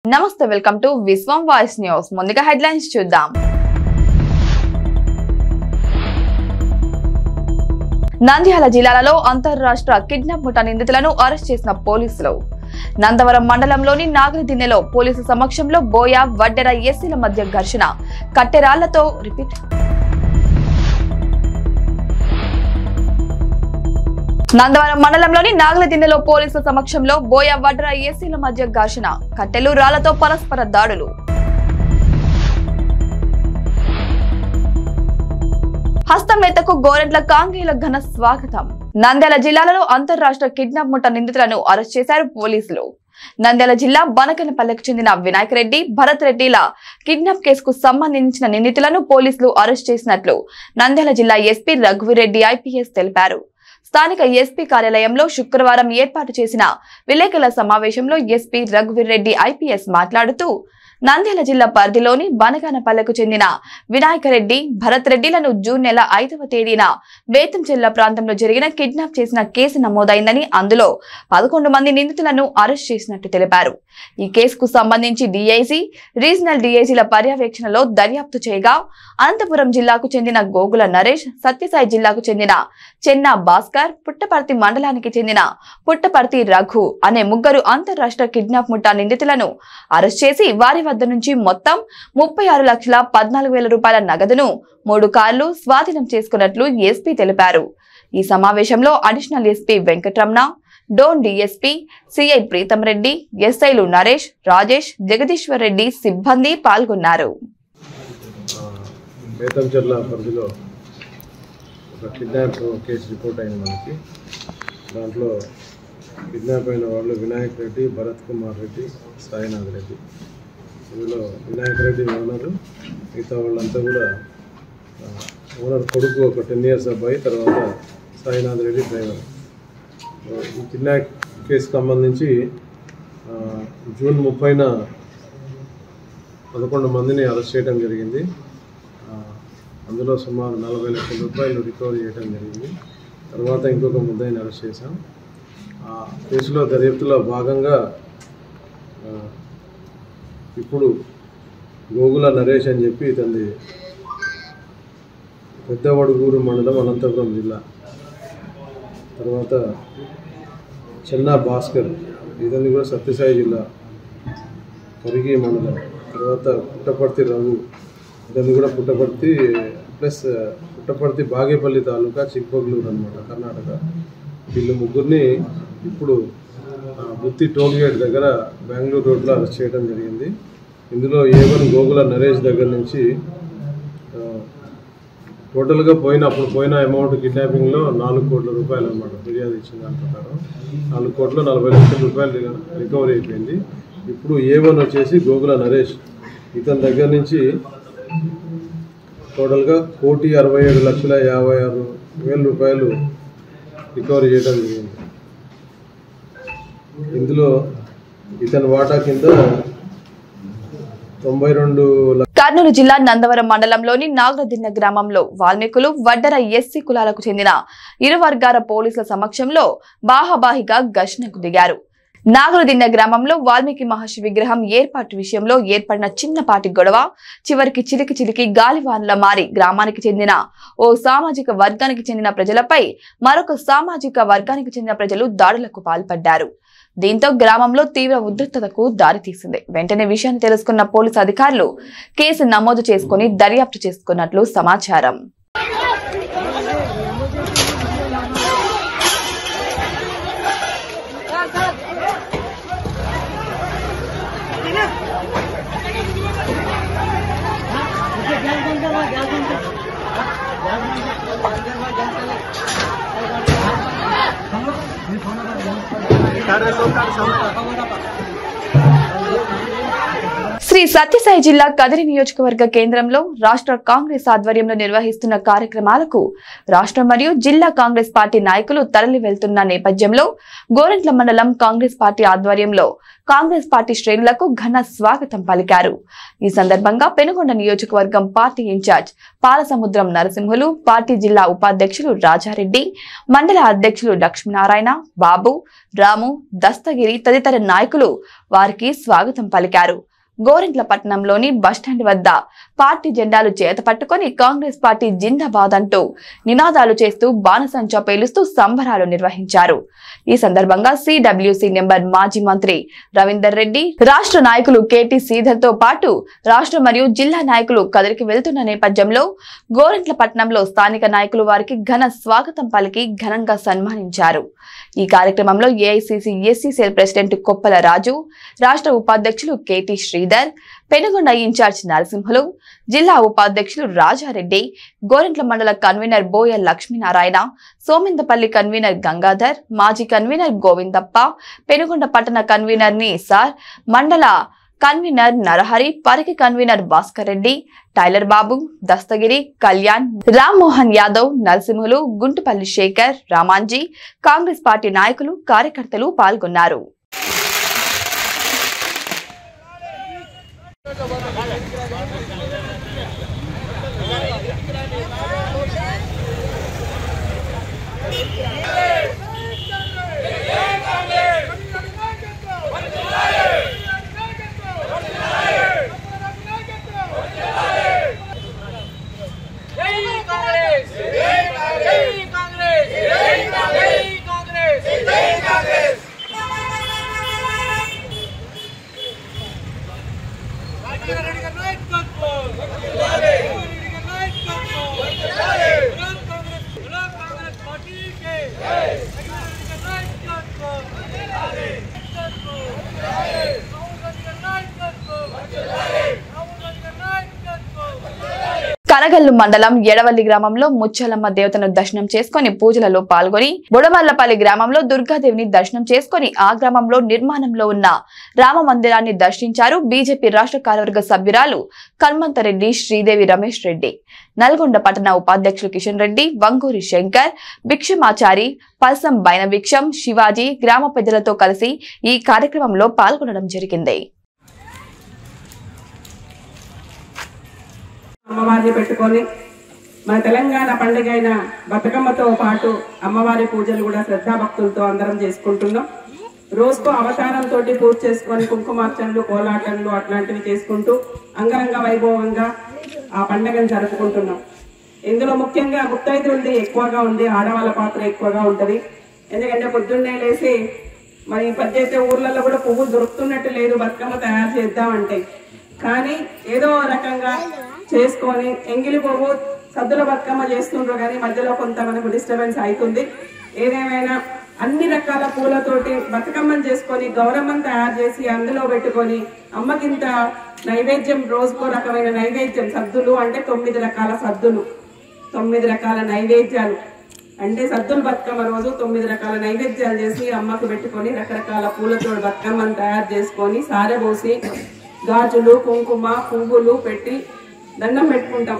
నమస్తే welcome to Vishwam voice news ముందుగా headlines చూద్దాం నంద్యాల జిల్లాలలో అంతర్రాష్ట్ర కిడ్నాప్ ముఠా నిందితులను అరెస్ట్ చేసిన పోలీసులు నందవరం మండలంలోని నాగరిదిన్నెలో పోలీసు సమక్షంలో బోయా వడ్డెర ఎస్సీల మధ్య ఘర్షణ కట్టెరాళ్లతో రిపీట్ నందవరం మండలంలోని నాగలదిన్నెలో పోలీసుల సమక్షంలో బోయ వడ్ర ఏసీల మధ్య ఘర్షణ కట్టెలు రాళ్లతో పరస్పర దాడులు హస్తమేతకు గోరెంట్ల కాంగేయుల ఘన స్వాగతం నంద్యాల జిల్లాలలో అంతర్రాష్ట్ర కిడ్నాప్ ముఠా నిందితులను అరెస్ట్ చేశారు పోలీసులు నంద్యాల జిల్లా బనకనపల్లెకు చెందిన వినాయక్ రెడ్డి భరత్ రెడ్డిల కిడ్నాప్ కేసుకు సంబంధించిన నిందితులను పోలీసులు అరెస్ట్ చేసినట్లు నంద్యాల జిల్లా ఎస్పీ రఘువిరెడ్డి ఐపీఎస్ తెలిపారు స్థానిక ఎస్పీ కార్యాలయంలో శుక్రవారం ఏర్పాటు చేసిన విలేకరుల సమావేశంలో ఎస్పీ రఘువీర్రెడ్డి ఐపీఎస్ మాట్లాడుతూ నంద్యాల జిల్లా పరిధిలోని బనగానపల్లెకు చెందిన వినాయకరెడ్డి భరత్ రెడ్డిలను జూన్ నెల ఐదవ తేదీన బేతంచెల్ల ప్రాంతంలో జరిగిన కిడ్నాప్ చేసిన కేసు నమోదైందని అందులో పదకొండు మంది నిందితులను అరెస్ట్ చేసినట్టు తెలిపారు ఈ కేసుకు సంబంధించి డీఐజీ రీజనల్ డీఐజీల పర్యవేక్షణలో దర్యాప్తు చేయగా అనంతపురం జిల్లాకు చెందిన గోగుల నరేష్ సత్యసాయి జిల్లాకు చెందిన చెన్నా భాస్కర్ పుట్టపర్తి మండలానికి చెందిన పుట్టపర్తి రఘు అనే ముగ్గురు అంతర్రాష్ట్ర కిడ్నాప్ ముఠా నిందితులను అరెస్ట్ చేసి వారి వద్ద నుంచి మొత్తం ముప్పై ఆరు లక్షల పద్నాలుగు వేల రూపాయల నగదును మూడు కార్లు స్వాధీనం చేసుకున్నట్లు ఎస్పీ తెలిపారు ఈ సమావేశంలో additional SP Venkataramana Dhone DSP CI Preetham Reddy ఎస్ఐలు నరేష్ రాజేష్ జగదీశ్వర్ రెడ్డి సిబ్బంది పాల్గొన్నారు బేతంచెర్ల పరిధిలో ఒక కిడ్నాప్ కేసు రిపోర్ట్ అయింది మనకి దాంట్లో కిడ్నాప్ అయిన వాళ్ళు వినాయక్ రెడ్డి భరత్ కుమార్ రెడ్డి సాయినాథ్ రెడ్డి ఇందులో వినాయక్ రెడ్డి ఓనరు మిగతా వాళ్ళంతా కూడా ఆ, ఓనర్ కొడుకు ఒక టెన్ ఇయర్స్ అబ్బాయి తర్వాత సాయినాథ్ రెడ్డి డ్రైవర్ ఈ కిడ్నాప్ కేసుకు సంబంధించి ఆ, జూన్ ముప్పైన పదకొండు మందిని అరెస్ట్ చేయడం జరిగింది ఆ, అందులో సుమారు నలభై లక్షల రూపాయలు రికవరీ చేయడం జరిగింది తర్వాత ఇంకొక ముద్దాయిని అరెస్ట్ చేశాం ఆ కేసులో దర్యాప్తులో భాగంగా ఆ, ఇప్పుడు గోగుల నరేష్ అని చెప్పి ఇతనిది పెద్దవడుగూరు మండలం అనంతపురం జిల్లా తర్వాత చెన్నా భాస్కర్ ఇతని కూడా సత్యసాయి జిల్లా పరిగి మండలం తర్వాత పుట్టపర్తి రఘు ఇతను కూడా పుట్టపర్తి ప్లస్ పుట్టపర్తి బాగేపల్లి తాలూకా చిక్పగ్లూరు అనమాట కర్ణాటక వీళ్ళు ముగ్గురిని ఇప్పుడు ఆ, గుత్తి టోల్ గేట్ దగ్గర బెంగళూరు రోడ్లో అరెస్ట్ చేయడం జరిగింది ఇందులో ఏ వన్ గోగుల నరేష్ దగ్గర నుంచి ఆ, టోటల్గా పోయిన అప్పుడు పోయిన అమౌంట్ కిడ్నాపింగ్లో నాలుగు కోట్ల రూపాయలు అనమాట ఫిర్యాదు ఇచ్చిన దాని ప్రకారం నాలుగు కోట్ల నలభై లక్షల రూపాయలు రి- రికవరీ అయిపోయింది ఇప్పుడు ఏ వన్ వచ్చేసి గోగుల నరేష్ ఇతని దగ్గర నుంచి టోటల్గా కోటి అరవై ఏడు లక్షల యాభై ఆరు వేల రూపాయలు రికవరీ చేయడం జరిగింది ఇందులో ఇతని వాటా కింద తొంభై రెండు కర్నూలు జిల్లా నందవరం మండలంలోని నాగరదిన్న గ్రామంలో వాల్మీకులు వడ్డర ఎస్సీ కులాలకు చెందిన ఇరు వర్గాల పోలీసుల సమక్షంలో బాహాబాహిగా ఘర్షణకు దిగారు నాగరదిన్న గ్రామంలో వాల్మీకి మహర్షి విగ్రహం ఏర్పాటు విషయంలో ఏర్పడిన చిన్నపాటి గొడవ చివరికి చిలికి చిలికి గాలివాన్ల మారి గ్రామానికి చెందిన ఓ సామాజిక వర్గానికి చెందిన ప్రజలపై మరొక సామాజిక వర్గానికి చెందిన ప్రజలు దాడులకు పాల్పడ్డారు దీంతో గ్రామంలో తీవ్ర ఉద్రిక్తతకు దారితీసింది వెంటనే విషయాన్ని తెలుసుకున్న పోలీసు అధికారులు కేసు నమోదు చేసుకుని దర్యాప్తు చేసుకున్నట్లు సమాచారం శ్రీ సత్యసాయి జిల్లా కదిరి నియోజకవర్గ కేంద్రంలో రాష్ట్ర కాంగ్రెస్ ఆధ్వర్యంలో నిర్వహిస్తున్న కార్యక్రమాలకు రాష్ట్ర మరియు జిల్లా కాంగ్రెస్ పార్టీ నాయకులు తరలి వెళ్తున్న నేపథ్యంలో గోరంట్ల మండలం కాంగ్రెస్ పార్టీ ఆధ్వర్యంలో కాంగ్రెస్ పార్టీ శ్రేణులకు ఘన స్వాగతం పలికారు ఈ సందర్భంగా పెనుగొండ నియోజకవర్గం party in-charge Palasamudram Narasimhulu party జిల్లా ఉపాధ్యక్షులు రాజారెడ్డి మండల అధ్యక్షులు లక్ష్మీనారాయణ బాబు రాము దస్తగిరి తదితర నాయకులు వారికి స్వాగతం పలికారు గోరింట్ల పట్టణంలోని బస్టాండ్ వద్ద పార్టీ జెండాలు చేత పట్టుకొని కాంగ్రెస్ పార్టీ జిందాబాద్ అంటూ నినాదాలు చేస్తూ బాణసంచా పేలుస్తూ సంబరాలు నిర్వహించారు ఈ సందర్భంగా సిడబ్ల్యూసి నెంబర్ మాజీ మంత్రి రవీందర్ రెడ్డి రాష్ట్ర నాయకులు కేటీ శ్రీధర్ తో పాటు రాష్ట్ర మరియు జిల్లా నాయకులు కదిరికి వెళ్తున్న నేపథ్యంలో గోరింట్ల పట్టణంలో స్థానిక నాయకులు వారికి ఘన స్వాగతం పలికి ఘనంగా సన్మానించారు ఈ కార్యక్రమంలో AICC SC cell president Koppala Raju రాష్ట్ర ఉపాధ్యక్షులు కేటీ శ్రీధర్ పెనుగొండ ఇన్ఛార్జ్ నరసింహులు జిల్లా ఉపాధ్యక్షులు రాజారెడ్డి గోరింట్ల మండల కన్వీనర్ బోయ లక్ష్మీనారాయణ సోమిందపల్లి కన్వీనర్ గంగాధర్ మాజీ కన్వీనర్ గోవిందప్ప పెనుగొండ పట్టణ కన్వీనర్ ని సార్ మండల convener Narahari Parigi convener Bhaskar Reddy tailor Babu Dastagiri Kalyan Rammohan Yadav Narasimhulu Guntupalli Sekhar Ramanji Congress party నాయకులు కార్యకర్తలు పాల్గొన్నారు జై కాంగ్రెస్ జై కాంగ్రెస్ జై కాంగ్రెస్ జై కాంగ్రెస్ రాజారెడ్డి గారి నాయకత్వం వర్ధిల్లాలి రెడ్డి గారి నాయకత్వం వర్ధిల్లాలి గులాబ్ కాంగ్రెస్ గులాబ్ కాంగ్రెస్ పార్టీకి జై రెడ్డి గారి నాయకత్వం వర్ధిల్లాలి నాయకత్వం వర్ధిల్లాలి రాహుల్ గాంధీ గారి నాయకత్వం వర్ధిల్లాలి రాహుల్ గాంధీ గారి నాయకత్వం వర్ధిల్లాలి కనగల్లు మండలం ఎడవల్లి గ్రామంలో ముచ్చాలమ్మ దేవతను దర్శనం చేసుకుని పూజలలో పాల్గొని బుడమల్లపల్లి గ్రామంలో దుర్గాదేవిని దర్శనం చేసుకుని ఆ గ్రామంలో నిర్మాణంలో ఉన్న రామ మందిరాన్ని దర్శించారు బీజేపీ రాష్ట్ర కార్యవర్గ సభ్యురాలు కల్మంతరెడ్డి శ్రీదేవి రమేష్ రెడ్డి నల్గొండ పట్టణ ఉపాధ్యక్షులు కిషన్ రెడ్డి వంగూరి శంకర్ భిక్షమాచారి పల్సం బైనభిక్షం శివాజీ గ్రామ పెద్దలతో కలిసి ఈ కార్యక్రమంలో పాల్గొనడం జరిగింది అమ్మవారిని పెట్టుకొని మన తెలంగాణ పండుగ అయిన బతుకమ్మతో పాటు అమ్మవారి పూజలు కూడా శ్రద్ధాభక్తులతో అందరం చేసుకుంటున్నాం రోజుకో అవతారంతో పూజ చేసుకొని కుంకుమార్చనలు కోలాటంలు అట్లాంటివి చేసుకుంటూ అంగరంగ వైభవంగా ఆ పండుగను జరుపుకుంటున్నాం ఇందులో ముఖ్యంగా ముత్తైదువులది ఎక్కువగా ఉంది ఆడవాళ్ళ పాత్ర ఎక్కువగా ఉంటది ఎందుకంటే పొద్దున్నే లేసి మరి ఈ పద్య అయితే ఊర్లలో కూడా పువ్వులు దొరుకుతున్నట్టు లేదు బతుకమ్మ తయారు చేద్దామంటే కానీ ఏదో రకంగా చేసుకొని ఎంగిలి పువ్వు సద్దుల బతుకమ్మ చేస్తుండ్రు కానీ మధ్యలో కొంత మనకు డిస్టర్బెన్స్ అవుతుంది ఏదేమైనా అన్ని రకాల పూలతోటి బతుకమ్మని చేసుకొని గౌరమ్మని తయారు చేసి అందులో పెట్టుకొని అమ్మకింత నైవేద్యం రోజుకో రకమైన నైవేద్యం సద్దులు అంటే తొమ్మిది రకాల సద్దులు తొమ్మిది రకాల నైవేద్యాలు అంటే సద్దుల బతుకమ్మ రోజు తొమ్మిది రకాల నైవేద్యాలు చేసి అమ్మకు పెట్టుకొని రకరకాల పూలతో బతుకమ్మను తయారు చేసుకొని సారె పోసి గాజులు కుంకుమ పువ్వులు పెట్టి దండం పెట్టుకుంటాం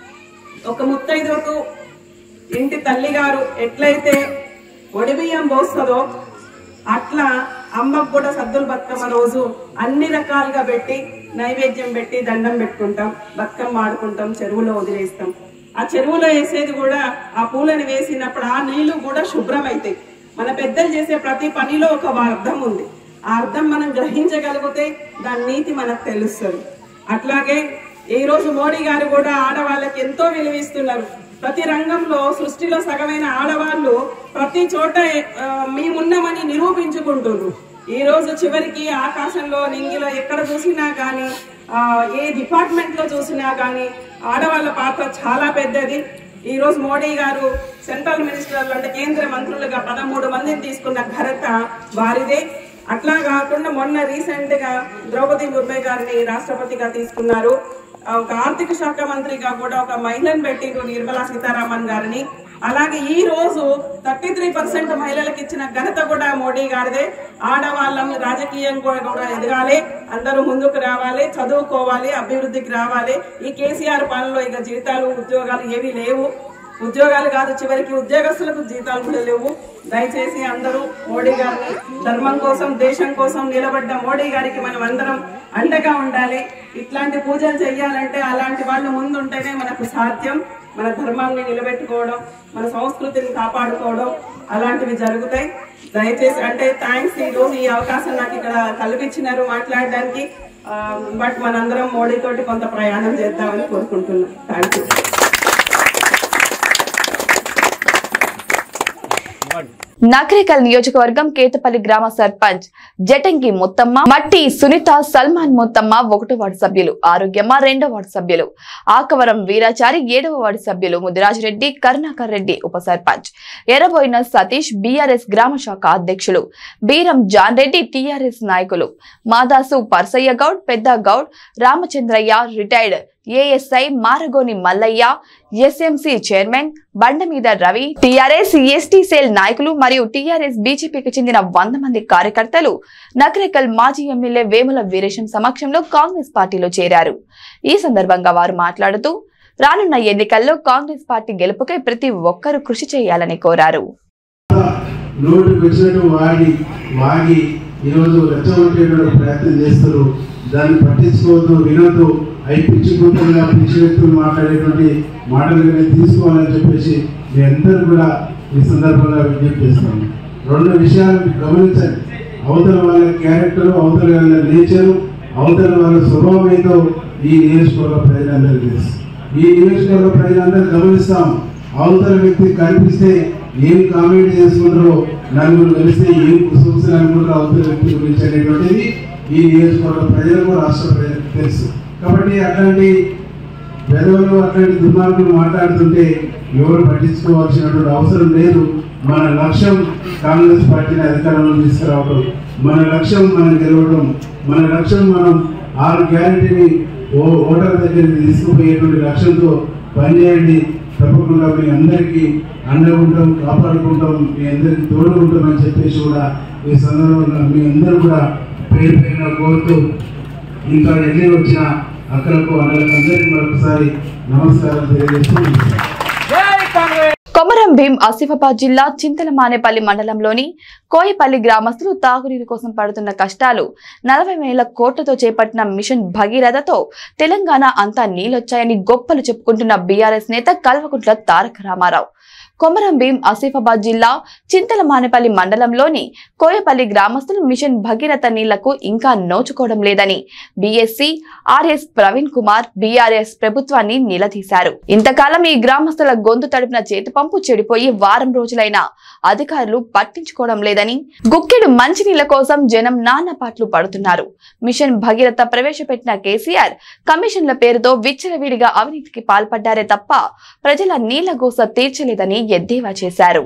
ఒక ముత్తైదుకు ఇంటి తల్లిగారు ఎట్లయితే ఒడిబియ్యం పోస్తుందో అట్లా అమ్మకు కూడా సద్దుల బతుకమ్మ రోజు అన్ని రకాలుగా పెట్టి నైవేద్యం పెట్టి దండం పెట్టుకుంటాం బతుకమ్మ ఆడుకుంటాం చెరువులో వదిలేస్తాం ఆ చెరువులో వేసేది కూడా ఆ పూలను వేసినప్పుడు ఆ నీళ్లు కూడా శుభ్రమైతాయి మన పెద్దలు చేసే ప్రతి పనిలో ఒక అర్థం ఉంది ఆ అర్థం మనం గ్రహించగలిగితే దాని నీతి మనకు తెలుస్తుంది అట్లాగే ఈ రోజు మోడీ గారు కూడా ఆడవాళ్ళకి ఎంతో విలువిస్తున్నారు ప్రతి రంగంలో సృష్టిలో సగమైన ఆడవాళ్ళు ప్రతి చోట ఆ, మేమున్నామని నిరూపించుకుంటున్నారు ఈ రోజు చివరికి ఆకాశంలో నింగిలో ఎక్కడ చూసినా కానీ ఆ, ఏ డిపార్ట్మెంట్ లో చూసినా కానీ ఆడవాళ్ళ పాత్ర చాలా పెద్దది ఈ రోజు మోడీ గారు సెంట్రల్ మినిస్టర్లు అంటే కేంద్ర మంత్రులుగా పదమూడు మందిని తీసుకున్న ఘనత వారిదే అట్లా కాకుండా మొన్న రీసెంట్ గా ద్రౌపది ముర్ము గారిని రాష్ట్రపతిగా తీసుకున్నారు ఆ, ఒక ఆర్థిక శాఖ మంత్రిగా కూడా ఒక మహిళను పెట్టిండ్రు నిర్మలా సీతారామన్ గారిని అలాగే ఈ రోజు థర్టీ త్రీ పర్సెంట్ మహిళలకు ఇచ్చిన ఘనత కూడా మోడీ గారిదే ఆడవాళ్ళం రాజకీయం కూడా కూడా ఎదగాలి అందరూ ముందుకు రావాలి చదువుకోవాలి అభివృద్ధికి రావాలి ఈ కేసీఆర్ పాలనలో ఇక జీతాలు ఉద్యోగాలు ఏవీ లేవు ఉద్యోగాలు కాదు చివరికి ఉద్యోగస్తులకు జీతాలు కూడా లేవు దయచేసి అందరూ మోడీ గారిని ధర్మం కోసం దేశం కోసం నిలబడ్డ మోడీ గారికి మనం అందరం అండగా ఉండాలి ఇట్లాంటి పూజలు చేయాలంటే అలాంటి వాళ్ళు ముందుంటేనే మనకు సాధ్యం మన ధర్మాన్ని నిలబెట్టుకోవడం మన సంస్కృతిని కాపాడుకోవడం అలాంటివి జరుగుతాయి దయచేసి అంటే థ్యాంక్స్ ఈ రోజు ఈ అవకాశం నాకు ఇక్కడ కల్పించినారు మాట్లాడడానికి ఆ, బట్ మనందరం మోడీ తోటి కొంత ప్రయాణం చేద్దామని కోరుకుంటున్నాం థ్యాంక్ యూ నకరేకల్ నియోజకవర్గం కేతపల్లి గ్రామ సర్పంచ్ జటంకి మొత్తమ్మ మట్టి సునీత సల్మాన్ మొత్తమ్మ ఒకటో వార్డు సభ్యులు ఆరోగ్యమ్మ రెండో వార్డు సభ్యులు ఆకవరం వీరాచారి ఏడవ వార్డు సభ్యులు ముదిరాజ్ రెడ్డి కరుణాకర్ రెడ్డి ఉప సర్పంచ్ ఎర్రబోయిన సతీష్ బీఆర్ఎస్ గ్రామ శాఖ అధ్యక్షులు బీరం జాన్ రెడ్డి టీఆర్ఎస్ నాయకులు మాదాసు పర్సయ్య గౌడ్ పెద్ద Goud Ramachandraiah retired ASI Maragoni Mallaiah SMC chairman Bandameeda Ravi TRS ST cell నాయకులు మరియు టీఆర్ఎస్ బీజేపీకి చెందిన వంద మంది కార్యకర్తలు నకరేకల్ మాజీ ఎమ్మెల్యే వేముల వీరేశం సమక్షంలో కాంగ్రెస్ పార్టీలో చేరారు ఈ సందర్భంగా వారు మాట్లాడుతూ రానున్న ఎన్నికల్లో కాంగ్రెస్ పార్టీ గెలుపుకై ప్రతి ఒక్కరూ కృషి చేయాలని కోరారు నోటికి వచ్చినట్టు వాడి వాగి ఈరోజు రెచ్చగొట్టేటువంటి ప్రయత్నం చేస్తారు దాన్ని పట్టించుకోవద్దు వినొద్దు అవి పిచ్చి గుంటలుగా పిచ్చి వ్యక్తులు మాట్లాడేటువంటి మాటలుగానే తీసుకోవాలని చెప్పేసి మీ అందరూ కూడా ఈ సందర్భంగా విజ్ఞప్తి చేస్తాను రెండు విషయాలు గమనించండి అవతల వాళ్ళ క్యారెక్టర్ అవతల వాళ్ళ నేచరు అవతల వాళ్ళ స్వభావం ఏంటో ఈ నియోజకవర్గ ప్రజలందరికీ తెలుసు ఈ నియోజకవర్గ ప్రజలందరూ గమనిస్తాం అవతల వ్యక్తి కనిపిస్తే ఏం కామెంట్ చేసుకుంటారో నలుగురు కలిస్తే ఏం కుసగుసలు అనుకుంటారో అవతల వ్యక్తి గురించి అనేటువంటిది ఈ నియోజకవర్గ ప్రజలకు రాష్ట్ర ప్రజలకు తెలుసు కాబట్టి అట్లాంటి పెదవులు అట్లాంటి దుర్మార్గులు మాట్లాడుతుంటే ఎవరు పట్టించుకోవాల్సినటువంటి అవసరం లేదు మన లక్ష్యం కాంగ్రెస్ పార్టీని అధికారంలో తీసుకురావడం మన లక్ష్యం మనం గెలవడం మన లక్ష్యం మనం ఆరు గ్యారంటీని ఓ ఓటర్ దగ్గరికి తీసుకుపోయేటువంటి లక్ష్యంతో పనిచేయండి తప్పకుండా మీ అందరికీ అండగా ఉంటాం కాపాడుకుంటాం మీ అందరికీ తోడు ఉంటామని చెప్పేసి కూడా ఈ సందర్భంగా మీ అందరూ కూడా పేరు పేరున కోరుతూ ఇంకా ఎన్ని వచ్చిన అక్కలకు అన్నలకు అందరికీ మరొకసారి నమస్కారం తెలియజేస్తూ ముగిస్తాను. కొమరం భీం ఆసిఫాబాద్ జిల్లా చింతలమానేపల్లి మండలంలోని కోయపల్లి గ్రామస్తులు తాగునీరు కోసం పడుతున్న కష్టాలు నలభై వేల కోట్లతో చేపట్టిన మిషన్ భగీరథతో తెలంగాణ అంతా నీళ్లొచ్చాయని గొప్పలు చెప్పుకుంటున్న బీఆర్ఎస్ నేత కల్వకుంట్ల తారక రామారావు కొమరం భీం ఆసిఫాబాద్ జిల్లా చింతలమానేపల్లి మండలంలోని కోయపల్లి గ్రామస్తులు మిషన్ భగీరథ నీళ్లకు ఇంకా నోచుకోవడం లేదని BSP RS Praveen Kumar BRS ప్రభుత్వాన్ని నిలదీశారు ఇంతకాలం ఈ గ్రామస్తుల గొంతు తడిపిన చేతి పంపు చెడిపోయి వారం రోజులైనా అధికారులు పట్టించుకోవడం లేదని గుక్కెడు మంచినీళ్ల కోసం జనం నానా పాటలు పడుతున్నారు మిషన్ భగీరథ ప్రవేశపెట్టిన కేసీఆర్ కమిషన్ల పేరుతో విచ్చలవిడిగా అవినీతికి పాల్పడ్డారే తప్ప ప్రజల నీళ్ల గోస తీర్చలేదని ఎద్దేవా చేశారు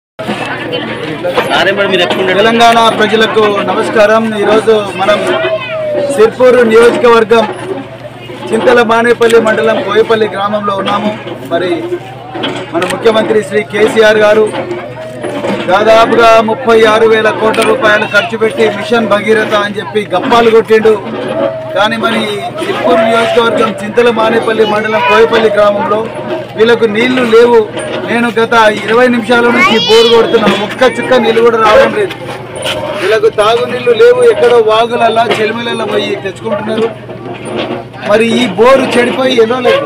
తెలంగాణ ప్రజలకు నమస్కారం ఈరోజు మనం సిర్పూర్ నియోజకవర్గం చింతల మానేపల్లి మండలం కోయపల్లి గ్రామంలో ఉన్నాము మరి మన ముఖ్యమంత్రి శ్రీ కేసీఆర్ గారు దాదాపుగా ముప్పై ఆరు వేల కోట్ల రూపాయలు ఖర్చు పెట్టి మిషన్ భగీరథ అని చెప్పి గప్పాలు కొట్టిండు కానీ మరి సిర్పూర్ నియోజకవర్గం చింతల మానేపల్లి మండలం కోయపల్లి గ్రామంలో వీళ్ళకు నీళ్లు లేవు నేను గత ఇరవై నిమిషాల నుంచి బోరు కొడుతున్నా ఒక్క చుక్క నీళ్ళు కూడా రావడం లేదు వీళ్ళకు తాగునీళ్ళు లేవు ఎక్కడో వాగులల్లా చెలిమలల్లో పోయి తెచ్చుకుంటున్నారు మరి ఈ బోరు చెడిపోయి ఎన్నో లేదు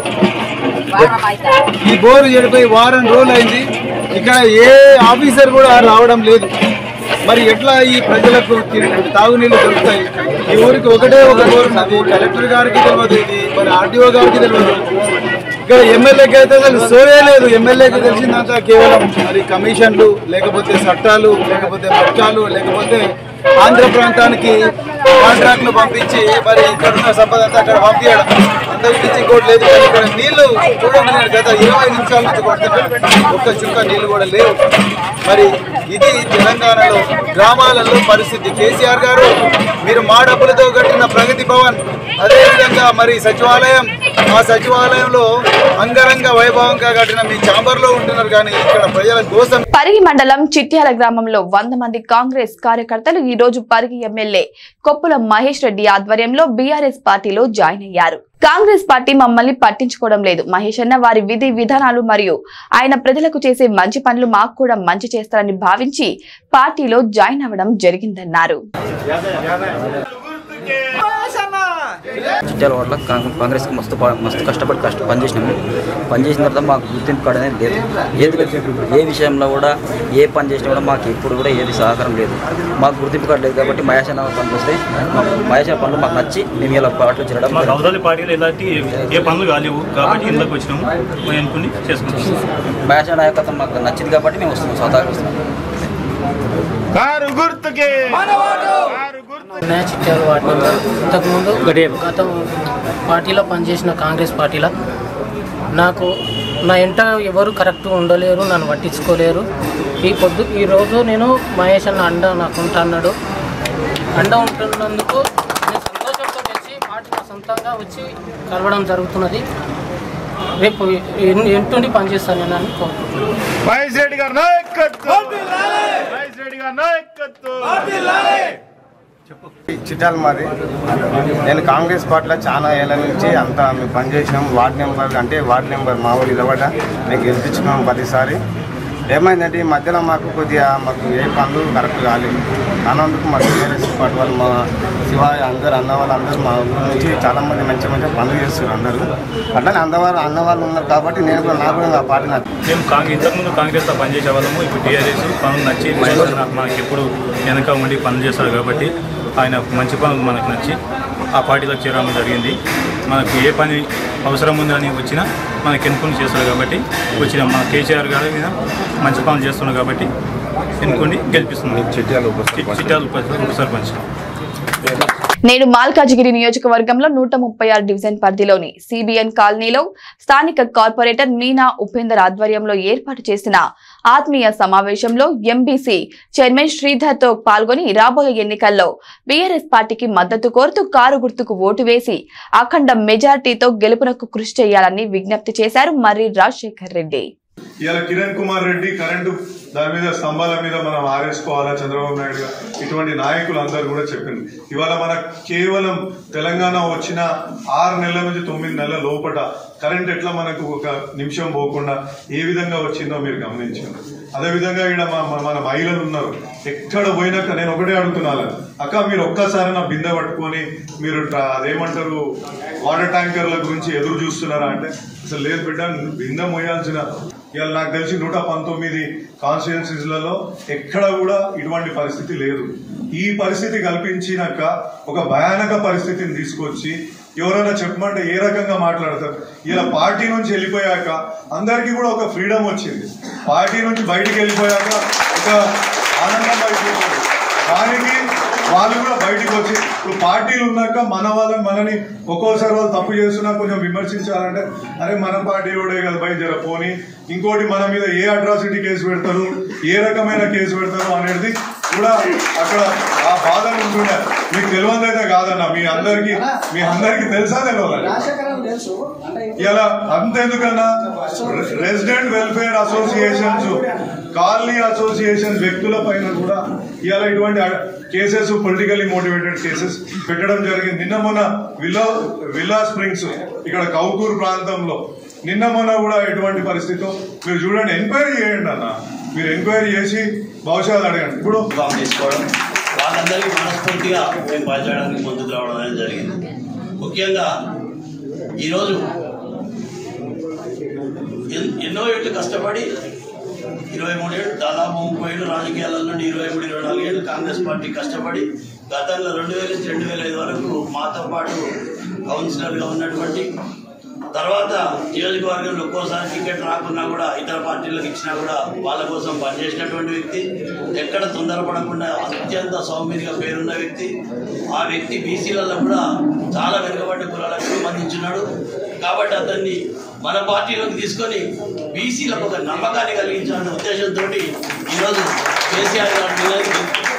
ఈ బోరు చెడిపోయి వారం రోజులు అయింది ఇక్కడ ఏ ఆఫీసర్ కూడా రావడం లేదు మరి ఎట్లా ఈ ప్రజలకు తి- తాగునీళ్ళు దొరుకుతాయి ఈ ఊరికి ఒకటే ఒక బోరు ఉన్నది కలెక్టర్ గారికి తెలియదు ఇది మరి ఆర్డీఓ గారికి తెలియదు ఇక్కడ ఎమ్మెల్యేకి అయితే అసలు సోయే లేదు ఎమ్మెల్యేకి తెలిసిందంతా కేవలం మరి కమిషన్లు లేకపోతే చట్టాలు లేకపోతే పట్టాలు లేకపోతే ఆంధ్ర ప్రాంతానికి కాంట్రాక్ట్లు పంపించి మరి ఇక్కడ ఉన్న సంపద అంతా అక్కడ పంపించడం అంతకు మించి ఇంకోటి లేదు కానీ ఇక్కడ నీళ్లు చూడండి నేను గత ఇరవై నిమిషాల నుంచి కొడుతున్నాను ఒక్క చుక్క నీళ్లు కూడా లేవు మరి ఇది తెలంగాణలో గ్రామాలలో పరిస్థితి కేసీఆర్ గారు మీరు మా డబ్బులతో కట్టిన ప్రగతి భవన్ అదేవిధంగా మరి సచివాలయం మా సచివాలయంలో అంగరంగ వైభవంగా కట్టిన మీ ఛాంబర్లో ఉంటున్నారు కానీ ఇక్కడ ప్రజల కోసం పరిగి మండలం చిట్యాల గ్రామంలో వంద మంది కాంగ్రెస్ కార్యకర్తలు ఈ రోజు పరిగి ఎమ్మెల్యే కొప్పుల మహేష్ రెడ్డి ఆధ్వర్యంలో బీఆర్ఎస్ పార్టీలో జాయిన్ అయ్యారు కాంగ్రెస్ పార్టీ మమ్మల్ని పట్టించుకోవడం లేదు మహేష్ అన్న వారి విధి విధానాలు మరియు ఆయన ప్రజలకు చేసే మంచి పనులు మాకు కూడా మంచి చేస్తారని భావించి పార్టీలో జాయిన్ అవ్వడం జరిగిందన్నారు చిట్యాల వల్ల కాంగ్- కాంగ్రెస్కి మస్తు ప- మస్తు కష్టపడి కష్ట పనిచేసినాము పనిచేసిన తర్వాత మాకు గుర్తింపు కార్డు అనేది లేదు ఏది లేదు. ఏ విషయంలో కూడా ఏ పని చేసినా కూడా మాకు ఇప్పుడు కూడా ఏది సహకారం లేదు మాకు గుర్తింపు కార్డు లేదు కాబట్టి మహేష్ అన్న పనికి వస్తే మాకు మహేష్ అన్న పనులు మాకు నచ్చి మేము ఇలా పాటలు చేయడం మాకు అవతలి పార్టీలు ఎలాంటి ఏ పనులు కాలేవు కాబట్టి ఇందులోకి వచ్చినాము మేము అనుకుని చేసుకుంటాం మహేష్ అన్న నాయకత్వం మాకు నచ్చింది కాబట్టి మేము వస్తున్నాం స్వతహాగా వస్తున్నాం ఉన్నాయి చిట్యాల వార్డు మెంబర్ ఇంతకుముందు గతం పార్టీలో పనిచేసిన కాంగ్రెస్ పార్టీలో నాకు నా ఇంట ఎవరు కరెక్ట్గా ఉండలేరు నన్ను పట్టించుకోలేరు ఈ పొద్దు ఈరోజు నేను మహేష్ అన్న అండ నాకు ఉంటా అన్నాడు అండ ఉంటున్నందుకు నేను సంతోషంతో వచ్చి పార్టీ నా సొంతంగా వచ్చి కలవడం జరుగుతున్నది రేపు ఎన్- ఎంటుండి పనిచేస్తాను నేను అని కోరుకుంటున్నాను మహేష్ రెడ్డి గారి నాయకత్వం మహేష్ రెడ్డి గారి నాయకత్వం చిట్టాల మాది నేను కాంగ్రెస్ పార్టీలో చాలా ఏళ్ళ నుంచి అంతా మేము పనిచేసినాం వార్డ్ నెంబర్ అంటే వార్డ్ నెంబర్ మా ఊరు ఇలవట మేము గెలిపించుకున్నాం ప్రతిసారి ఏమైందంటే ఈ మధ్యలో మాకు కొద్దిగా మాకు ఏ పనులు కరెక్ట్ కాలేదు అన్నందుకు మా టీఆర్ఎస్ పార్టీ వాళ్ళు మా శివ అందరు అన్న వాళ్ళు అందరూ మా ఊరు నుంచి చాలా మంది మంచి మంచి పనులు చేస్తున్నారు అందరూ అట్లనే అందవాళ్ళు అన్న వాళ్ళు ఉన్నారు కాబట్టి నేను కూడా నాకు కూడా ఆ పార్టీ నాకు మేము కాంగ్రెస్ ఇంతకుముందు కాంగ్రెస్లో పనిచేసే వాళ్ళము ఇప్పుడు టీఆర్ఎస్ పనులు నచ్చి మహేష్ అన్న మనకి ఎప్పుడు వెనక ఉండి పనులు చేస్తారు కాబట్టి ఆయన మంచి పనులు మనకు నచ్చి ఆ పార్టీలో చేరడం జరిగింది మనకు ఏ పని అవసరం ఉందని వచ్చినా మనకి ఎన్నుకొని చేస్తారు కాబట్టి వచ్చిన మన కేసీఆర్ గారి మీద మంచి పనులు చేస్తున్నారు కాబట్టి ఎన్నుకొని గెలిపిస్తున్నాం చిట్యాల ఉప ఉప సర్పంచ్ నేడు మాల్కాజిగిరి నియోజకవర్గంలో నూట ముప్పై ఆరు డివిజన్ పరిధిలోని సిబిఎన్ కాలనీలో స్థానిక కార్పొరేటర్ మీనా ఉపేందర్ ఆధ్వర్యంలో ఏర్పాటు చేసిన ఆత్మీయ సమావేశంలో ఎంబీసీ చైర్మన్ శ్రీధర్ తో పాల్గొని రాబోయే ఎన్నికల్లో బీఆర్ఎస్ పార్టీకి మద్దతు కోరుతూ కారు గుర్తుకు ఓటు వేసి అఖండ మెజార్టీతో గెలుపునకు కృషి చేయాలని విజ్ఞప్తి చేశారు మర్రి రాజశేఖర్ రెడ్డి ఇవాళ కిరణ్ కుమార్ రెడ్డి కరెంటు దాని మీద స్తంభాల మీద మనం ఆరేసుకోవాలా చంద్రబాబు నాయుడు గారు ఇటువంటి నాయకులు అందరూ కూడా చెప్పింది ఇవాళ మన కేవలం తెలంగాణ వచ్చిన ఆరు నెలల నుంచి తొమ్మిది నెలల లోపట కరెంట్ ఎట్లా మనకు ఒక నిమిషం పోకుండా ఏ విధంగా వచ్చిందో మీరు గమనించండి అదేవిధంగా ఇక్కడ మా- మా- మన మహిళలు ఉన్నారు ఎక్కడ పోయినాక నేను ఒకటే అడుగుతున్నాను అక్క మీరు ఒక్కసారి నా బిందె పట్టుకొని మీరు ట్రా- అదేమంటారు వాటర్ ట్యాంకర్ల గురించి ఎదురు చూస్తున్నారా అంటే అసలు లేదు బిడ్డ బిందె మోయాల్సిన ఇవాళ నాకు తెలిసి నూట పంతొమ్మిది కాన్స్టిట్యున్సీస్లలో ఎక్కడ కూడా ఇటువంటి పరిస్థితి లేదు ఈ పరిస్థితి కల్పించినాక ఒక భయానక పరిస్థితిని తీసుకొచ్చి ఎవరైనా చెప్పమంటే ఏ రకంగా మాట్లాడతారు ఇలా పార్టీ నుంచి వెళ్ళిపోయాక అందరికీ కూడా ఒక ఫ్రీడమ్ వచ్చింది పార్టీ నుంచి బయటికి వెళ్ళిపోయాక ఒక ఆనందం అయిపోతుంది దానికి వాళ్ళు కూడా బయటికి వచ్చి ఇప్పుడు పార్టీలు ఉన్నాక మన వాళ్ళని మనని ఒక్కోసారి వాళ్ళు తప్పు చేస్తున్నా కొంచెం విమర్శించాలంటే అరే మన పార్టీ కూడా కదా బయట జర పోని ఇంకోటి మన మీద ఏ అట్రాసిటీ కేసు పెడతారు ఏ రకమైన కేసు పెడతారు అనేది కూడా అక్కడ ఆ బాధలు ఉంటుండే మీకు తెలియదైతే కాదన్న మీ అందరికి మీ అందరికి తెలుసా తెలియదు ఇలా అంతెందుకన్నా resident welfare associations colony association వ్యక్తుల పైన కూడా ఇవాళ ఇటువంటి కేసెస్ పొలిటికల్లీ మోటివేటెడ్ కేసెస్ పెట్టడం జరిగింది నిన్న మొన్న విలా విలా స్ప్రింగ్స్ ఇక్కడ కౌకూర్ ప్రాంతంలో నిన్న మొన్న కూడా ఎటువంటి పరిస్థితితో మీరు చూడండి ఎంక్వైరీ చేయండి అన్న మీరు ఎంక్వైరీ చేసి భవిష్యత్తు అడగండి ఇప్పుడు ఫామ్ తీసుకోవడం వాళ్ళందరికీ మనస్ఫూర్తిగా మేము పనిచేయడానికి ముందుకు రావడం అనేది జరిగింది ముఖ్యంగా ఈరోజు ఎన్- ఎన్నో ఏళ్ళు కష్టపడి ఇరవై మూడేళ్ళు దాదాపు ముప్పై ఏళ్ళు రాజకీయాల నుండి ఇరవై మూడు ఇరవై నాలుగు ఏళ్ళు కాంగ్రెస్ పార్టీ కష్టపడి గతంలో రెండు వేల నుంచి రెండు వేల ఐదు వరకు మాతో పాటు కౌన్సిలర్గా ఉన్నటువంటి తర్వాత నియోజకవర్గంలో ఒక్కోసారి టికెట్ రాకున్నా కూడా ఇతర పార్టీలకు ఇచ్చినా కూడా వాళ్ళ కోసం పనిచేసినటువంటి వ్యక్తి ఎక్కడ తొందరపడకుండా అత్యంత సౌమ్యంగా పేరున్న వ్యక్తి ఆ వ్యక్తి బీసీలలో కూడా చాలా వెనుకబడ్డ కులాలకు సంబంధించున్నాడు కాబట్టి అతన్ని మన పార్టీలోకి తీసుకొని బీసీలకు ఒక నమ్మకాన్ని కలిగించాలనే ఉద్దేశంతో ఈరోజు కేసీఆర్ గారి మీద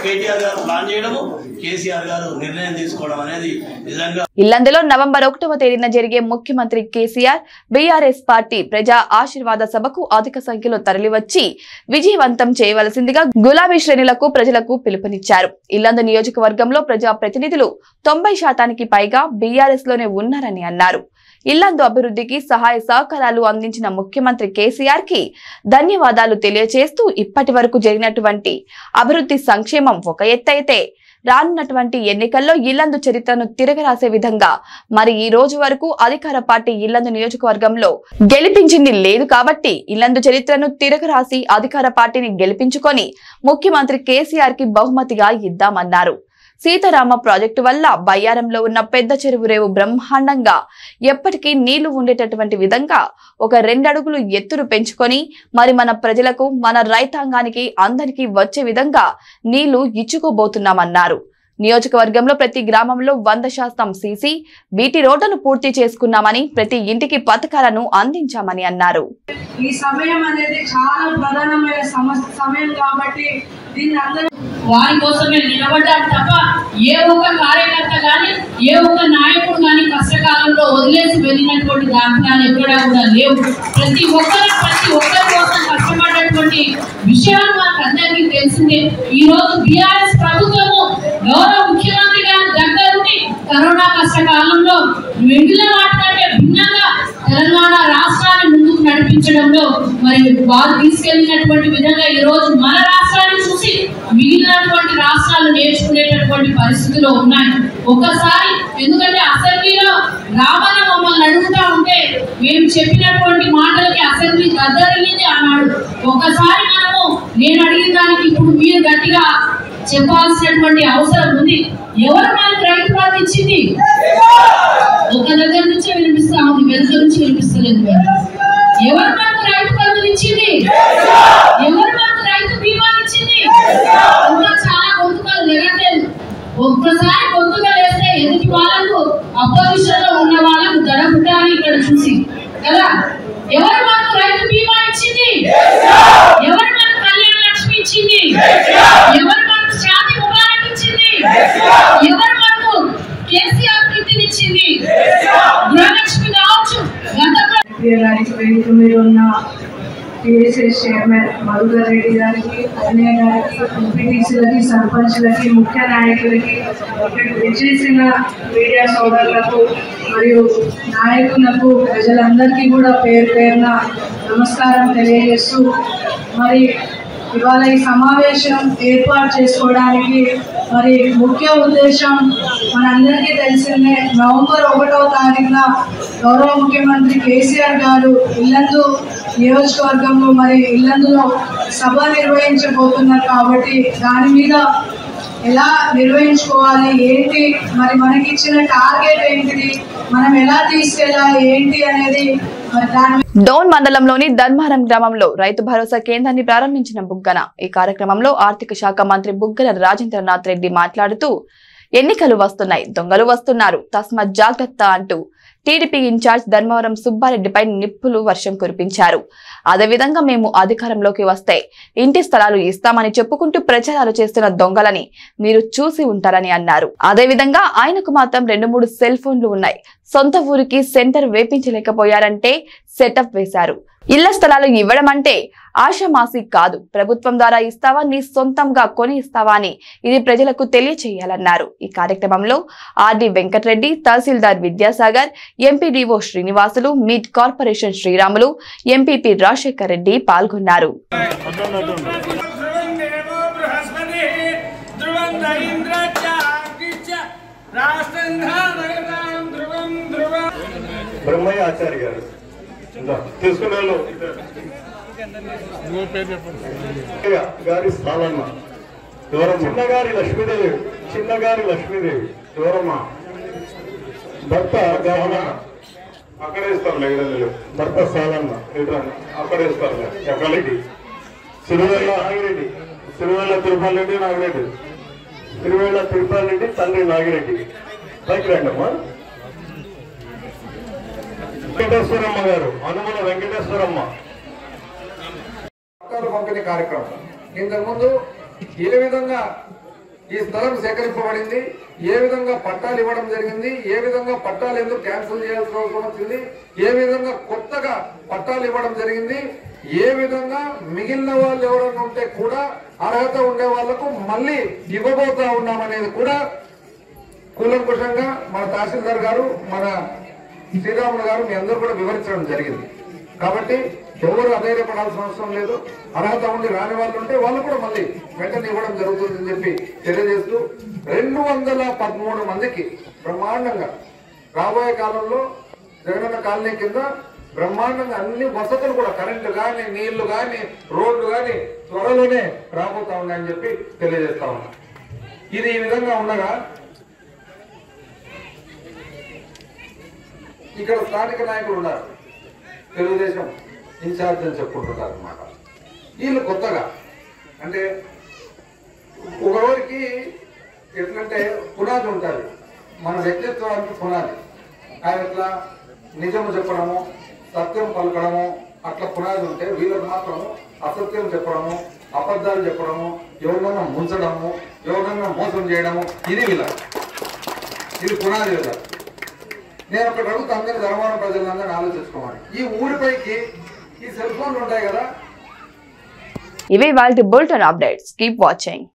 కేటీఆర్ గారు ప్లాన్ చేయడము కేసీఆర్ గారు నిర్ణయం తీసుకోవడం అనేది నిజంగా ఇల్లందులో నవంబర్ ఒకటవ తేదీన జరిగే ముఖ్యమంత్రి కేసీఆర్ బీఆర్ఎస్ పార్టీ ప్రజా ఆశీర్వాద సభకు అధిక సంఖ్యలో తరలివచ్చి విజయవంతం చేయవలసిందిగా గులాబీ శ్రేణులకు ప్రజలకు పిలుపునిచ్చారు ఇల్లందు నియోజకవర్గంలో ప్రజా ప్రతినిధులు తొంభై శాతానికి పైగా బీఆర్ఎస్ లోనే ఉన్నారని అన్నారు ఇల్లందు అభివృద్ధికి సహాయ సహకారాలు అందించిన ముఖ్యమంత్రి కేసీఆర్ కి ధన్యవాదాలు తెలియజేస్తూ ఇప్పటి వరకు జరిగినటువంటి అభివృద్ధి సంక్షేమం ఒక ఎత్తైతే రానున్నటువంటి ఎన్నికల్లో ఇల్లందు చరిత్రను తిరగరాసే విధంగా మరి ఈ రోజు వరకు అధికార పార్టీ ఇల్లందు నియోజకవర్గంలో గెలిపించింది లేదు కాబట్టి ఇల్లందు చరిత్రను తిరగరాసి అధికార పార్టీని గెలిపించుకొని ముఖ్యమంత్రి కేసీఆర్ కి బహుమతిగా ఇద్దామన్నారు సీతారామ ప్రాజెక్టు వల్ల బయ్యారంలో ఉన్న పెద్ద చెరువు రేవు బ్రహ్మాండంగా ఎప్పటికీ నీళ్లు ఉండేటటువంటి విధంగా ఒక రెండడుగులు ఎత్తును పెంచుకొని మరి మన ప్రజలకు మన రైతాంగానికి అందరికీ వచ్చే విధంగా నీళ్లు ఇచ్చుకోబోతున్నామన్నారు నియోజకవర్గంలో ప్రతి గ్రామంలో వంద శాతం సీసీ బీటీ రోడ్డును పూర్తి చేసుకున్నామని ప్రతి ఇంటికి పథకాలను అందించామని అన్నారు ఈ సమయం అనేది చాలా ప్రధానమైన సమస్య సమయం కాబట్టి దీన్ని అందరూ వారి కోసమే నిలబడ్డారు తప్ప ఏ ఒక్క కార్యకర్త కానీ ఏ ఒక్క నాయకుడు కానీ కష్టకాలంలో వదిలేసి వెళ్ళినటువంటి దాఖలాలు ఎక్కడా కూడా లేవు ప్రతి ఒక్కరు ప్రతి ఒక్కరి కోసం కష్టపడ్డటువంటి విషయాలు మనకు అందరికీ తెలిసిందే ఈ రోజు బీఆర్ఎస్ ప్రభుత్వము గౌరవ ముఖ్యమంత్రి గారి దగ్గరుండి కరోనా కష్టకాలంలో వెండిల వాటికంటే భిన్నంగా తెలంగాణ రాష్ట్రాన్ని ముందుకు నడిపించడంలో మరి వారు తీసుకెళ్లినటువంటి విధంగా ఈ రోజు మన రాష్ట్రాన్ని చూసి మిగిలినటువంటి రాష్ట్రాలు నేర్చుకునేటటువంటి పరిస్థితిలో ఉన్నాయి ఒక్కసారి ఎందుకంటే అసెంబ్లీలో రామన్న మమ్మల్ని అడుగుతా ఉంటే మేము చెప్పినటువంటి మాటలకి అసెంబ్లీ గద్దరిల్లింది అన్నాడు ఒక్కసారి మనము నేను అడిగిన దానికి ఇప్పుడు మీరు గట్టిగా చెప్పాల్సినటువంటి అవసరం ఉంది ఎవరు మనకు రైతు బంధు ఇచ్చింది ఒక దగ్గర నుంచే వినిపిస్తా ఉంది వెనుక నుంచి వినిపిస్తలేదు మరి. ఎవరు మనకు రైతు బంధు ఇచ్చింది ఎవరు మనకు రైతు బీమా ఇచ్చింది ఇంకా చాలా గొంతుకలు లేగట్లేదు ఒక్కసారి గొంతుగా వేస్తే ఎదుటి వాళ్ళకు అపోజిషన్ లో ఉన్న వాళ్ళకు దడ పుట్టాలి ఇక్కడ చూసి కదా ఎవరు మనకు రైతు బీమా ఇచ్చింది ఎవరు మనకు కళ్యాణ లక్ష్మి ఇచ్చింది ఎవరు మనకు శాంతి ముబారక్ ఇచ్చింది ఎవరు మనకు కేసీఆర్ కిట్ ఇచ్చింది గృహలక్ష్మి కావచ్చు గతంలో గారికి వేదిక మీద ఉన్న టీఎస్ఎస్ చైర్మన్ మధుకర్ రెడ్డి గారికి అన్నయ్య గారికి ఎంపీటీసీలకి సర్పంచ్లకి ముఖ్య నాయకులకి ఇక్కడ విచ్చేసిన మీడియా సోదరులకు మరియు నాయకులకు ప్రజలందరికీ కూడా పేరు పేరున నమస్కారం తెలియజేస్తూ మరి ఇవాళ ఈ సమావేశం ఏర్పాటు చేసుకోవడానికి మరి ముఖ్య ఉద్దేశం మనందరికీ తెలిసిందే నవంబర్ ఒకటవ తారీఖున గౌరవ ముఖ్యమంత్రి కేసీఆర్ గారు ఇల్లందు నియోజకవర్గంలో మరి ఇల్లందులో సభ నిర్వహించబోతున్నారు కాబట్టి దాని మీద ఎలా నిర్వహించుకోవాలి ఏంటి మరి మనకి ఇచ్చిన టార్గెట్ ఏంటిది మనం ఎలా తీసుకెళ్ళాలి ఏంటి అనేది మరి దాని డోన్ మండలంలోని ధర్మారం గ్రామంలో రైతు భరోసా కేంద్రాన్ని ప్రారంభించిన బుగ్గన ఈ కార్యక్రమంలో ఆర్థిక శాఖ మంత్రి బుగ్గన రాజేంద్రనాథ్ రెడ్డి మాట్లాడుతూ ఎన్నికలు వస్తున్నాయి దొంగలు వస్తున్నారు తస్మత్ జాగ్రత్త అంటూ టీడీపీ ఇన్ఛార్జ్ ధర్మవరం సుబ్బారెడ్డిపై నిప్పులు వర్షం కురిపించారు అదేవిధంగా మేము అధికారంలోకి వస్తే ఇంటి స్థలాలు ఇస్తామని చెప్పుకుంటూ ప్రచారాలు చేస్తున్న దొంగలని మీరు చూసి ఉంటారని అన్నారు అదేవిధంగా ఆయనకు మాత్రం రెండు మూడు సెల్ ఫోన్లు ఉన్నాయి సొంత ఊరికి సెంటర్ వేపించలేకపోయారంటే సెటప్ వేశారు ఇళ్ల స్థలాలు ఇవ్వడం అంటే ఆషామాసి కాదు ప్రభుత్వం ద్వారా ఇస్తావా నీ సొంతంగా కొని ఇస్తావా అని ఇది ప్రజలకు తెలియచేయాలన్నారు ఈ కార్యక్రమంలో RD Venkatareddy tahsildar Vidyasagar MPDO Srinivasulu meat corporation Sriramulu MPP Rajasekhar Reddy పాల్గొన్నారు బ్రహ్మయ్య ఆచార్య గారు ఇందా, తీసుకున్న వాళ్ళు గారి స్థానమ్మ దూరం చిన్నగారి లక్ష్మీదేవి చిన్నగారి లక్ష్మీదేవి దూరమ్మ భర్త గాన అక్కడే ఇస్తారు లేదు భర్త సాలన్న ఇద్దరు అక్కడే ఇస్తారు ఎక్కడికి సిరివేళ్ళ నాగిరెడ్డి సిరివేళ్ళ తిరుపతి రెడ్డి నాగిరెడ్డి సిరివేళ్ళ తిరుపతి రెడ్డి తండ్రి నాగిరెడ్డి పైకి రండి అమ్మా వెంకటేశ్వరమ్మ గారు అనుమల వెంకటేశ్వరమ్మ పథకాలు పంపిణీ కార్యక్రమం ఇంతకుముందు ఏ విధంగా ఈ స్థలం సేకరింపబడింది ఏ విధంగా పట్టాలు ఇవ్వడం జరిగింది ఏ విధంగా పట్టాలు ఎందుకు క్యాన్సిల్ చేయాల్సిన అవసరం వచ్చింది ఏ విధంగా కొత్తగా పట్టాలు ఇవ్వడం జరిగింది ఏ విధంగా మిగిలిన వాళ్ళు ఎవరైనా ఉంటే కూడా అర్హత ఉండే వాళ్లకు మళ్ళీ ఇవ్వబోతా ఉన్నామనేది కూడా కూలంకుషంగా మన తహసీల్దార్ గారు మన శ్రీరాములు గారు మీ అందరూ కూడా వివరించడం జరిగింది కాబట్టి ఎవరు అధైర్యపడాల్సిన అవసరం లేదు అర్హత ఉండి రాని వాళ్ళు ఉంటే వాళ్ళు కూడా మళ్ళీ వెంటనే ఇవ్వడం జరుగుతుందని చెప్పి తెలియజేస్తూ రెండు వందల పదమూడు మందికి బ్రహ్మాండంగా రాబోయే కాలంలో జగనన్న కాలనీ కింద బ్రహ్మాండంగా అన్ని వసతులు కూడా కరెంటు కానీ నీళ్లు కానీ రోడ్లు కానీ త్వరలోనే రాబోతా ఉన్నాయని చెప్పి తెలియజేస్తా ఉన్నా ఇది ఈ విధంగా ఉండగా ఇక్కడ స్థానిక నాయకులు ఉన్నారు తెలుగుదేశం ఇన్ఛార్జ్ అని చెప్పుకుంటున్నారు అనమాట వీళ్ళు కొత్తగా అంటే ఒకరోజుకి ఎట్లంటే పునాది ఉంటుంది మన వ్యక్తిత్వానికి పునాది ఆయన ఇట్లా నిజము చెప్పడము సత్యం పలకడము అట్లా పునాది ఉంటే వీళ్ళకి మాత్రం అసత్యం చెప్పడము అబద్ధాలు చెప్పడము ఎవరినన్నా ముంచడము ఎవరినన్నా మోసం చేయడము ఇది వీళ్ళ ఇది పునాది వీళ్ళ నేను ఒకటి అడుగుతా అందరి ధర్మాన ప్రజలందరినీ ఆలోచించుకోమని ఈ ఊరిపైకి ఈ సెల్ ఫోన్లు ఉంటాయి కదా ఇవి వాళ్ళ బులెటిన్ అప్డేట్స్ కీప్ వాచింగ్